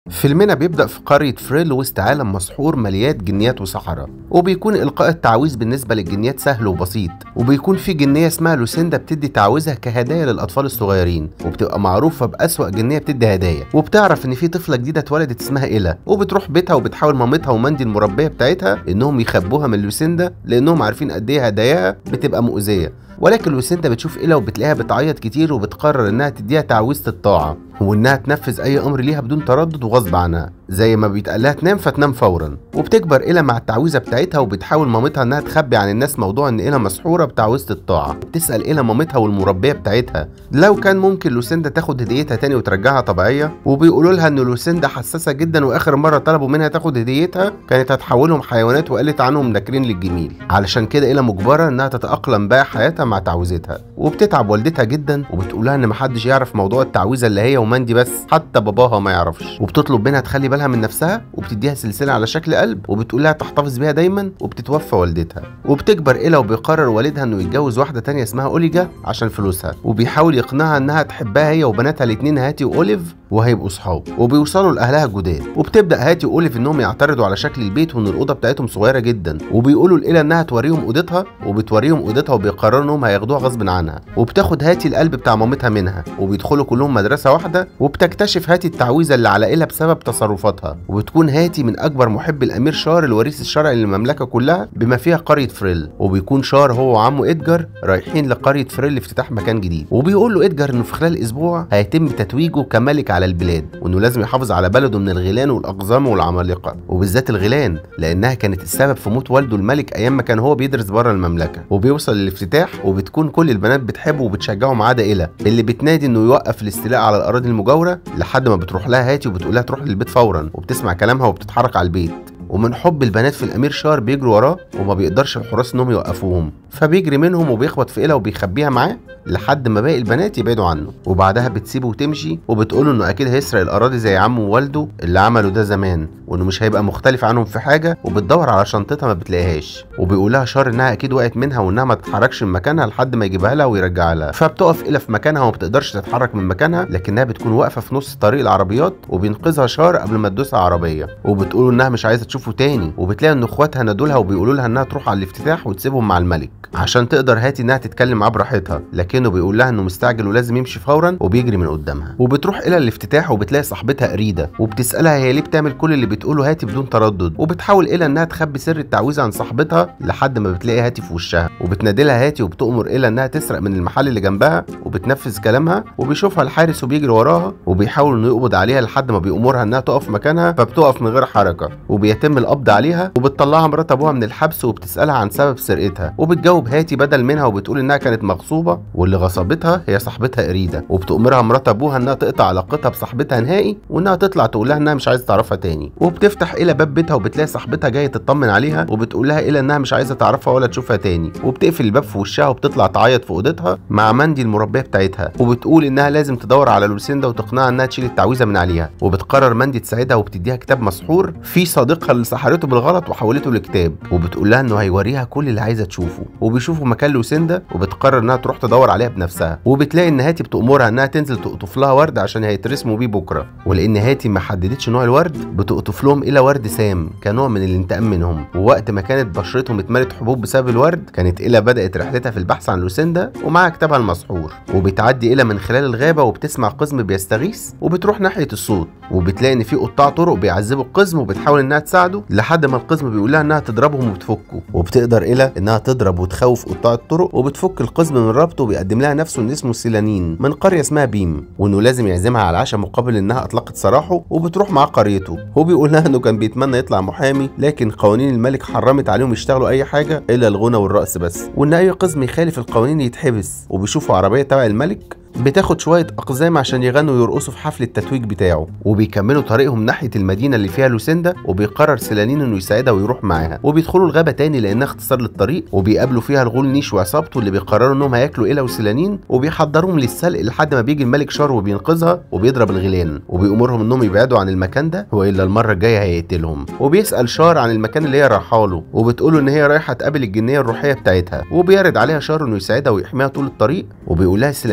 فيلمنا بيبدأ في قرية فريل وسط عالم مسحور مليات جنيات وسحرة وبيكون إلقاء التعويذ بالنسبة للجنيات سهل وبسيط وبيكون في جنية اسمها لوسيندا بتدي تعويذها كهدايا للأطفال الصغيرين وبتبقى معروفة بأسوأ جنية بتدي هدايا وبتعرف إن في طفلة جديدة اتولدت اسمها إيلا وبتروح بيتها وبتحاول مامتها وماندي المربية بتاعتها إنهم يخبوها من لوسيندا لأنهم عارفين قد إيه هداياها بتبقى مؤذية ولكن لوسيندا بتشوف إيلا وبتلاقيها بتعيط كتير وبتقرر إنها تديها تعويذة الطاعة وإنها تنفذ أي أمر ليها بدون تردد وغصب عنها زي ما بيتقال لها تنام فتنام فورا وبتكبر إيلا مع التعويذة بتاعتها وبتحاول مامتها إنها تخبي عن الناس موضوع إن إيلا مسحورة بتعويذة الطاعة بتسأل إيلا مامتها والمربية بتاعتها لو كان ممكن لوسيندا تاخد هديتها تاني وترجعها طبيعية وبيقولوا لها إن لوسيندا حساسة جدا وآخر مرة طلبوا منها تاخد هديتها كانت هتحولهم حيوانات وقالت عنهم ناكرين للجميل علشان كده إيلا مجبرة إنها تتأقلم بقى حياتها مع تعويذتها وبتتعب والدتها جدا وبتقولها إن محدش يعرف موضوع التعويذة اللي هي وماندي بس حتى باباها ما يعرفش وبتطلب منها تخلي بالها من نفسها وبتديها سلسله على شكل قلب وبتقول لها تحتفظ بيها دايما وبتتوفى والدتها وبتكبر إيلا وبيقرر والدها انه يتجوز واحده تانية اسمها اوليجا عشان فلوسها وبيحاول يقنعها انها تحبها هي وبناتها الاتنين هاتي واوليف وهيبقوا صحاب وبيوصلوا لاهلها الجداد وبتبدا هاتي واوليف انهم يعترضوا على شكل البيت وان الاوضه بتاعتهم صغيره جدا وبيقولوا لإيلا انها توريهم اوضتها وبتوريهم اوضتها وبيقرروا انهم هياخدوها غصب عنها وبتاخد هاتي القلب بتاع مامتها منها وبيدخلوا كلهم مدرسه واحده وبتكتشف هاتي التعويذه اللي على إيلا بسبب تصرفاتها وبتكون هاتي من اكبر محب الامير شار الوريث الشرعي للمملكه كلها بما فيها قريه فريل وبيكون شار هو وعمه ادجار رايحين لقريه فريل لافتتاح مكان جديد وبيقول له ادجار انه في خلال اسبوع هيتم تتويجه كملك على البلاد وانه لازم يحافظ على بلده من الغيلان والاقزام والعمالقه وبالذات الغيلان لانها كانت السبب في موت والده الملك ايام ما كان هو بيدرس بره المملكه وبيوصل للافتتاح وبتكون كل البنات بتحبه وبتشجعه ما عدا إيلا اللي بتنادي انه يوقف الاستيلاء على الاراضي المجاوره لحد ما بتروح لها هاتي وبتقول لها تروح للبيت فورا وبتسمع كلامها وبتتحرك على البيت ومن حب البنات في الامير شار بيجروا وراه وما بيقدرش الحراس انهم يوقفوهم فبيجري منهم وبيخبط في إيلا وبيخبيها معاه لحد ما باقي البنات يبعدوا عنه وبعدها بتسيبه وتمشي وبتقوله انه اكيد هيسرق الاراضي زي عمه ووالده اللي عملوا ده زمان وانه مش هيبقى مختلف عنهم في حاجه وبتدور على شنطتها ما بتلاقيهاش وبيقول لها شار انها اكيد وقعت منها وانها ما تتحركش من مكانها لحد ما يجيبها لها ويرجعها لها فبتقف إيلا في مكانها وما بتقدرش تتحرك من مكانها لكنها بتكون واقفه في نص طريق العربيات وبينقذها شار قبل ما تدوسها عربيه وبتقول انها مش عايزه تشوفه تاني وبتلاقي ان اخواتها نادولها وبيقولوا لها انها تروح على الافتتاح وتسيبهم مع الملك عشان تقدر هاتي انها تتكلم معاه براحتها لكنه بيقول لها انه مستعجل ولازم يمشي فورا وبيجري من قدامها وبتروح الى الافتتاح وبتلاقي صاحبتها اريده وبتسالها هي ليه بتعمل كل اللي بتقوله هاتي بدون تردد وبتحاول الى انها تخبي سر التعويذه عن صاحبتها لحد ما بتلاقي هاتي في وشها وبتنادي لها هاتي وبتؤمر الى انها تسرق من المحل اللي جنبها وبتنفذ كلامها وبيشوفها الحارس وبيجري وراها وبيحاول انه يقبض عليها لحد ما بيأمرها انها تقف مكانها فبتقف من غير حركه وبيتم القبض عليها وبتطلعها مرات ابوها من الحبس وبتسالها عن سبب سرقتها وبتجاوب هاتي بدل منها وبتقول انها كانت مغصوبه واللي غصبتها هي صاحبتها اريده وبتأمرها مرات ابوها انها تقطع علاقتها بصاحبتها نهائي وانها تطلع تقول لها انها مش عايزه تعرفها تاني وبتفتح الى باب بيتها وبتلاقي صاحبتها جايه تطمن عليها وبتقول لها الى انها مش عايزه تعرفها ولا تشوفها تاني وبتقفل الباب في وشها وبتطلع تعيط في اوضتها مع ماندي المربيه بتاعتها وبتقول انها لازم تدور على لوسيندا وتقنعها انها تشيل التعويذه من عليها وبتقرر ماندي تساعدها وبتديها كتاب مسحور فيه صديقها اللي سحرته بالغلط وحولته لكتاب وبتقول لها انه هيوريها كل اللي عايزه تشوفه وبيشوفوا مكان لوسيندا وبتقرر انها تروح تدور عليها بنفسها وبتلاقي ان هاتي بتأمرها انها تنزل تقطف لها ورد عشان هيترسموا بيه بكره ولان هاتي ما حددتش نوع الورد بتقطف لهم الى ورد سام كنوع من الانتقام منهم ووقت ما كانت بشرتهم اتملت حبوب بسبب الورد كانت إلا بدأت رحلتها في البحث عن لوسيندا ومعها كتابها المسحور وبتعدي إلا من خلال الغابة وبتسمع قزم بيستغيث وبتروح ناحية الصوت وبتلاقي ان في قطاع طرق بيعذبوا القزم وبتحاول انها تساعده لحد ما القزم بيقول لها انها تضربهم وبتفكه وبتقدر إلا انها تضرب وتخوف قطاع الطرق وبتفك القزم من ربطه وبيقدم لها نفسه ان اسمه سيلانين من قريه اسمها بيم وانه لازم يعزمها على العشاء مقابل انها اطلقت سراحه وبتروح معاه قريته هو بيقول لها انه كان بيتمنى يطلع محامي لكن قوانين الملك حرمت عليهم يشتغلوا اي حاجه الا الغنى والرقص بس وان اي قزم يخالف القوانين يتحبس وبيشوفوا عربيه تبع الملك بتاخد شوية أقزام عشان يغنوا ويرقصوا في حفل التتويج بتاعه وبيكملوا طريقهم ناحية المدينة اللي فيها لوسيندا وبيقرر سيلانين إنه يساعدها ويروح معاها وبيدخلوا الغابة تاني لأنها اختصار للطريق وبيقابلوا فيها الغول نيش وعصابته اللي بيقرروا إنهم هياكلوا إيلا وسيلانين وبيحضروهم للسلق لحد ما بيجي الملك شار وبينقذها وبيضرب الغيلان وبيأمرهم إنهم يبعدوا عن المكان ده وإلا المرة الجاية هيقتلهم وبيسأل شار عن المكان اللي هي رايحة له وبتقوله إن هي رايحة تقابل الجنية الروحية بتاعتها وبيعرض عليها شار إنه يساعدها ويحميها طول الطريق وبيقول لها سيلانين إنها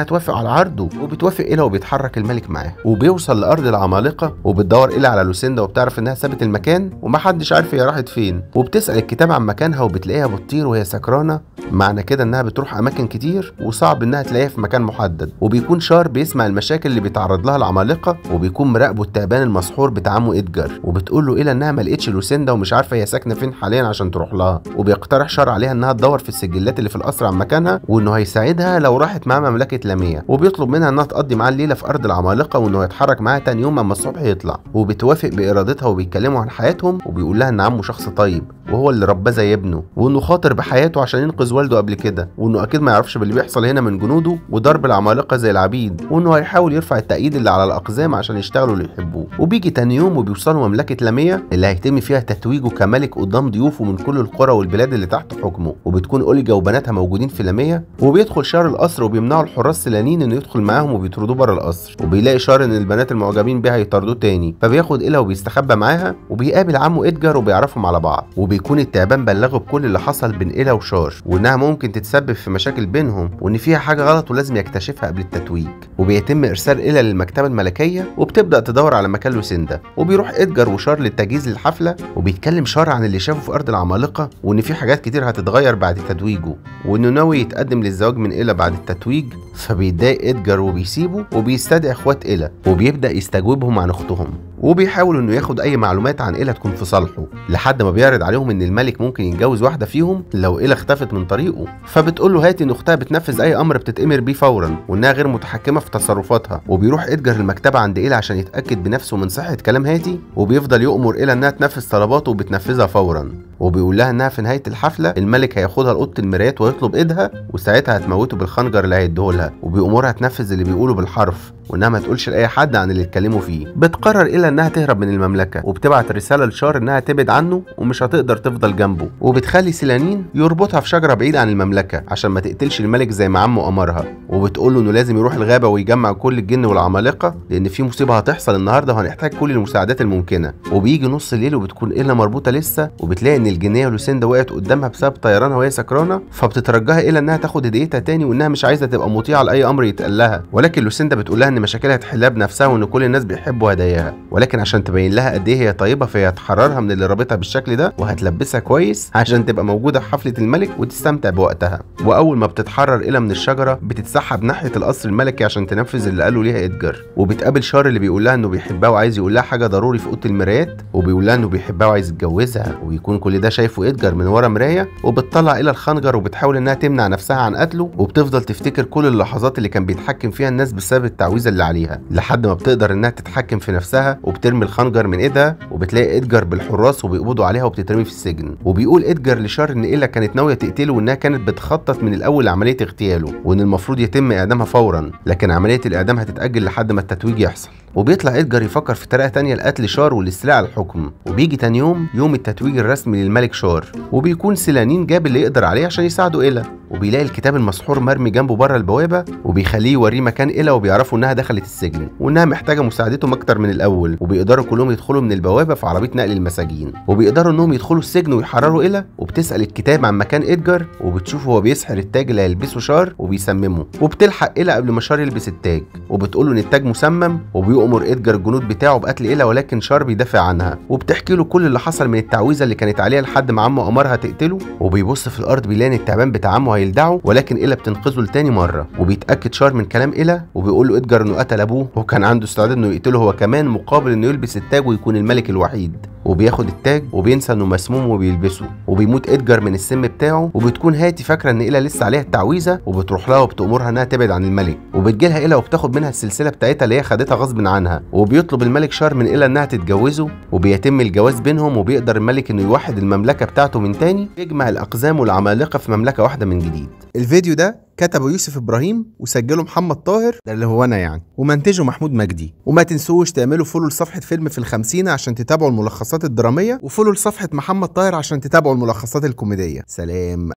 توافق على عرضه وبتوافق إلا وبيتحرك الملك معاه وبيوصل لأرض العمالقة وبتدور إلا على لوسيندا وبتعرف إنها سابت المكان ومحدش عارف هي راحت فين وبتسأل الكتاب عن مكانها وبتلاقيها بتطير وهي سكرانة معنى كده إنها بتروح أماكن كتير وصعب إنها تلاقيها في مكان محدد وبيكون شار بيسمع المشاكل اللي بيتعرض لها العمالقة وبيكون مراقبه التعبان المسحور بتاع عمه إدجار وبتقول له إلا إنها ما لقتش لوسيندا ومش عارفة هي ساكنة فين حاليا عشان تروح لها وبيقترح شار عليها إنها تدور في السجلات اللي في القصر عن مكانها وإنه هيساعدها لو راحت مع مملكة لامية وبيطلب منها إنها تقضي معاه الليلة في أرض العمالقة وإنه يتحرك معاها تاني يوم أما الصبح يطلع وبتوافق بإرادتها وبيتكلموا عن حياتهم وبيقول لها إن عمه شخص طيب وهو اللي رباه زي ابنه وانه خاطر بحياته عشان ينقذ والده قبل كده وانه اكيد ما يعرفش باللي بيحصل هنا من جنوده وضرب العمالقه زي العبيد وانه هيحاول يرفع التأييد اللي على الاقزام عشان يشتغلوا اللي يحبوه وبيجي تاني يوم وبيوصلوا مملكه لامية اللي هيتم فيها تتويجه كملك قدام ضيوفه من كل القرى والبلاد اللي تحت حكمه وبتكون اوليجا وبناتها موجودين في لامية وبيدخل شار القصر وبيمنعوا الحراس سلانين انه يدخل معاهم وبيطردوه بره القصر وبيلاقي شار ان البنات المعجبين بيها يطردوه تاني فبياخد إلا وبيستخبى معاها وبيقابل عمه ادجار وبيعرفهم على بعض وبيكون التعبان بلغه بكل اللي حصل بين إلا وشار وإنها ممكن تتسبب في مشاكل بينهم وإن فيها حاجة غلط ولازم يكتشفها قبل التتويج وبيتم إرسال إلا للمكتبة الملكية وبتبدأ تدور على مكان لوسيندا وبيروح إدجار وشار للتجهيز للحفلة وبيتكلم شار عن اللي شافه في أرض العمالقة وإن في حاجات كتير هتتغير بعد تتويجه وإنه ناوي يتقدم للزواج من إلا بعد التتويج فبيتضايق إدجار وبيسيبه وبيستدعي إخوات إلا وبيبدأ يستجوبهم عن أختهم وبيحاول انه ياخد اي معلومات عن إيلا تكون في صالحه لحد ما بيعرض عليهم ان الملك ممكن يتجوز واحده فيهم لو إيلا اختفت من طريقه فبتقول له هاتي ان اختها بتنفذ اي امر بتتامر بيه فورا وانها غير متحكمه في تصرفاتها وبيروح ادجار المكتبه عند إيلا عشان يتاكد بنفسه من صحه كلام هاتي وبيفضل يؤمر إيلا انها تنفذ طلباته وبتنفذها فورا وبيقول لها انها في نهايه الحفله الملك هياخدها لاوضه المرايات ويطلب ايدها وساعتها هتموته بالخنجر اللي هيديهولها وبيأمرها تنفذ اللي بيقوله بالحرف وانها ما تقولش لاي حد عن اللي اتكلموا فيه بتقرر إلا انها تهرب من المملكه وبتبعت رساله لشار انها تبعد عنه ومش هتقدر تفضل جنبه وبتخلي سيلانين يربطها في شجره بعيد عن المملكه عشان ما تقتلش الملك زي ما عمه امرها وبتقول له انه لازم يروح الغابه ويجمع كل الجن والعمالقه لان في مصيبه هتحصل النهارده وهنحتاج كل المساعدات الممكنه وبيجي نص الليل وبتكون إلا مربوطه لسه وبتلاقي ان الجنيه لوسيندا وقعت قدامها بسبب طيرانها وهي سكرانه فبتترجاها إلا انها تاخد هديتها تاني وانها مش عايزه تبقى مطيعه لاي امر يتقال لها ولكن لوسيندا بتقول لها ان مشاكلها تحلها بنفسها وان كل الناس بيحبوا هداياها ولكن عشان تبين لها قد ايه هي طيبه فهي هتحررها من اللي رابطها بالشكل ده وهتلبسها كويس عشان تبقى موجوده في حفله الملك وتستمتع بوقتها واول ما بتتحرر إلى من الشجره بتتسحب ناحيه القصر الملكي عشان تنفذ اللي قاله ليها ادجار وبتقابل شار اللي بيقول لها انه بيحبها وعايز يقول لها حاجه ضروري في اوضه المرايات وبيقول لها انه بيحبها وعايز يتجوزها وبيكون كل ده شايفه ادجار من ورا مرايه وبتطلع إلى الخنجر وبتحاول انها تمنع نفسها عن قتله وبتفضل تفتكر كل اللحظات اللي كان بيتحكم فيها الناس بسبب التعويذه اللي عليها لحد ما بتقدر انها تتحكم في نفسها وبترمي الخنجر من ايدها وبتلاقي ادجار بالحراس وبيقبضوا عليها وبتترمي في السجن وبيقول ادجار لشار ان إيلا كانت ناويه تقتله وانها كانت بتخطط من الاول لعمليه اغتياله وان المفروض يتم اعدامها فورا لكن عمليه الاعدام هتتاجل لحد ما التتويج يحصل وبيطلع ادجار يفكر في طريقه تانية لقتل شار والاستيلاء على الحكم وبيجي تاني يوم يوم التتويج الرسمي للملك شار وبيكون سيلانين جاب اللي يقدر عليه عشان يساعده إيلا وبيلاقي الكتاب المسحور مرمي جنبه بره البوابه وبيخليه يوريه مكان إيلا وبيعرفوا انها دخلت السجن وانها محتاجه مساعدتهم اكتر من الاول وبيقدروا كلهم يدخلوا من البوابه في عربيه نقل المساجين وبيقدروا انهم يدخلوا السجن ويحرروا إيلا وبتسال الكتاب عن مكان ادجار وبتشوف هو بيسحر التاج اللي هيلبسه شار وبيسممه وبتلحق إيلا قبل ما شار يلبس التاج وبتقول له ان التاج مسمم وبيؤمر ادجار الجنود بتاعه بقتل إيلا ولكن شار بيدافع عنها وبتحكي له كل اللي حصل من التعويذه اللي كانت عليها لحد ما عمه امرها تقتله وبيبص في الارض بيلاقي إن التعبان بتاع عمه هيلدعه ولكن إيلا بتنقذه لتاني مره وبيتاكد شار من كلام إيلا وبيقول له ادجار انه قتل ابوه وكان عنده استعداد انه يقتله هو كمان مقابل انه يلبس التاج ويكون الملك الوحيد وبياخد التاج وبينسى انه مسموم وبيلبسه وبيموت ادجار من السم بتاعه وبتكون هاتي فاكره ان إيلا لسه عليها التعويذه وبتروح لها وبتامرها انها تبعد عن الملك وبتجيلها إيلا وبتاخد منها السلسله بتاعتها اللي هي خدتها غصب عنها وبيطلب الملك شار من إيلا انها تتجوزه وبيتم الجواز بينهم وبيقدر الملك انه يوحد المملكه بتاعته من تاني يجمع الاقزام والعمالقه في مملكه واحده من جديد الفيديو ده كتبه يوسف ابراهيم وسجله محمد طاهر ده اللي هو انا يعني ومنتجه محمود مجدي وما تنسوش تعملوا فولو لصفحه فيلم في الخمسين عشان تتابعوا الملخصات الدراميه وفولو لصفحه محمد طاهر عشان تتابعوا الملخصات الكوميديه سلام